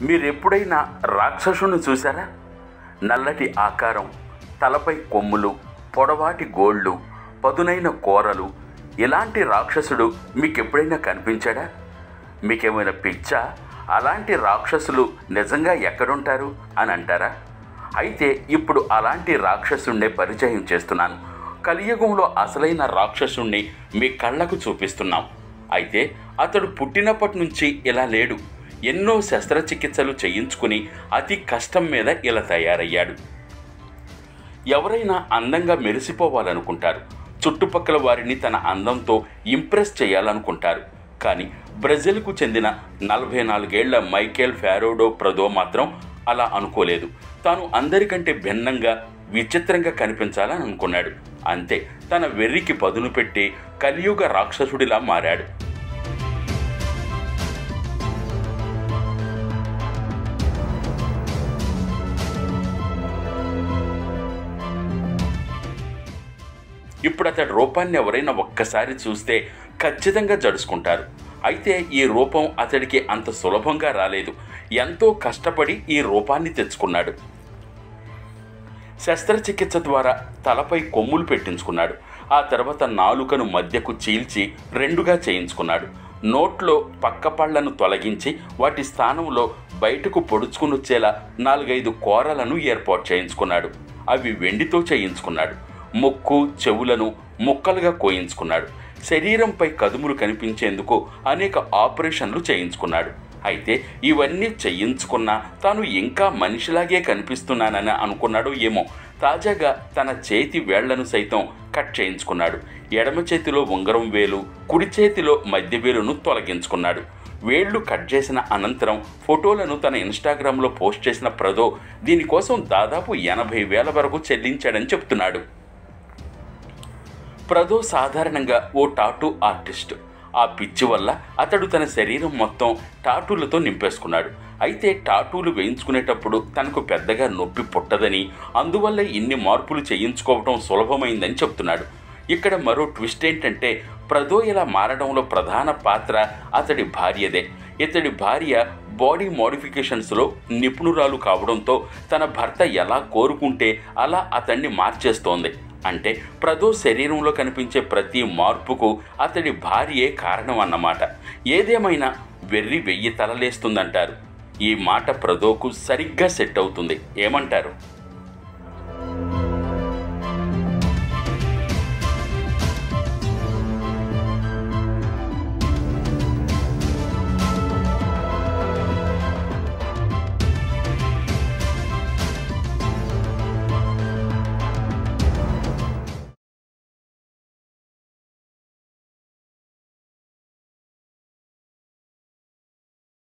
మీరెప్పుడైనా రాక్షసుని చూసారా నల్లటి ఆకారం తలపై కొమ్ములు పొడవాటి గోళ్ళు పదునైన కూరలు ఇలాంటి రాక్షసుడు మీకెప్పుడైనా కనిపించాడా మీకేమైనా పిచ్చా అలాంటి రాక్షసులు నిజంగా ఎక్కడుంటారు అని అంటారా అయితే ఇప్పుడు అలాంటి రాక్షసుణ్ణే పరిచయం చేస్తున్నాను కలియుగంలో అసలైన రాక్షసుణ్ణి మీ కళ్ళకు చూపిస్తున్నాం అయితే అతడు పుట్టినప్పటి నుంచి ఇలా లేడు ఎన్నో శస్త్రచికిత్సలు చేయించుకుని అతి కష్టం మీద ఇలా తయారయ్యాడు ఎవరైనా అందంగా మెరిసిపోవాలనుకుంటారు చుట్టుపక్కల వారిని తన అందంతో ఇంప్రెస్ చేయాలనుకుంటారు కానీ బ్రెజిల్కు చెందిన నలభై నాలుగేళ్ల మైకేల్ ఫారోడో ప్రదో మాత్రం అలా అనుకోలేదు తాను అందరికంటే భిన్నంగా విచిత్రంగా కనిపించాలని అనుకున్నాడు అంతే తన వెర్రికి పదును పెట్టి కలియుగ రాక్షసుడిలా మారాడు ఇప్పుడు అతడి రూపాన్ని ఎవరైనా ఒక్కసారి చూస్తే ఖచ్చితంగా జడుచుకుంటారు అయితే ఈ రూపం అతడికి అంత సులభంగా రాలేదు ఎంతో కష్టపడి ఈ రూపాన్ని తెచ్చుకున్నాడు శస్త్రచికిత్స ద్వారా తలపై కొమ్ములు పెట్టించుకున్నాడు ఆ తర్వాత నాలుకను మధ్యకు చీల్చి రెండుగా చేయించుకున్నాడు నోట్లో పక్క పళ్లను తొలగించి వాటి స్థానంలో బయటకు పొడుచుకుని వచ్చేలా నాలుగైదు కూరలను ఏర్పాటు చేయించుకున్నాడు అవి వెండితో చేయించుకున్నాడు ముక్కు చెవులను ముక్కలుగా కోయించుకున్నాడు శరీరంపై కదుములు కనిపించేందుకు అనేక ఆపరేషన్లు చేయించుకున్నాడు అయితే ఇవన్నీ చేయించుకున్నా తాను ఇంకా మనిషిలాగే కనిపిస్తున్నానని అనుకున్నాడు ఏమో తాజాగా తన చేతి వేళ్లను సైతం కట్ చేయించుకున్నాడు ఎడమ చేతిలో ఉంగరం వేలు కుడి చేతిలో మధ్య వేలును తొలగించుకున్నాడు వేళ్లు కట్ చేసిన అనంతరం ఫోటోలను తన ఇన్స్టాగ్రామ్లో పోస్ట్ చేసిన ప్రదో దీనికోసం దాదాపు ఎనభై వేల వరకు చెల్లించాడని చెప్తున్నాడు ప్రదో సాధారణంగా ఓ టాటూ ఆర్టిస్ట్ ఆ పిచ్చి వల్ల అతడు తన శరీరం మొత్తం టాటూలతో నింపేసుకున్నాడు అయితే టాటూలు వేయించుకునేటప్పుడు తనకు పెద్దగా నొప్పి పుట్టదని అందువల్ల ఇన్ని మార్పులు చేయించుకోవటం సులభమైందని చెప్తున్నాడు ఇక్కడ మరో ట్విస్ట్ ఏంటంటే ప్రదో ఇలా మారడంలో ప్రధాన పాత్ర అతడి భార్యదే ఇతడి భార్య బాడీ మోడిఫికేషన్స్లో నిపుణురాలు కావడంతో తన భర్త ఎలా కోరుకుంటే అలా అతన్ని మార్చేస్తోంది అంటే ప్రదో శరీరంలో కనిపించే ప్రతి మార్పుకు అతడి భార్యే కారణం అన్నమాట ఏదేమైనా వెర్రి వెయ్యి తలలేస్తుందంటారు ఈ మాట ప్రదోకు సరిగ్గా సెట్ అవుతుంది ఏమంటారు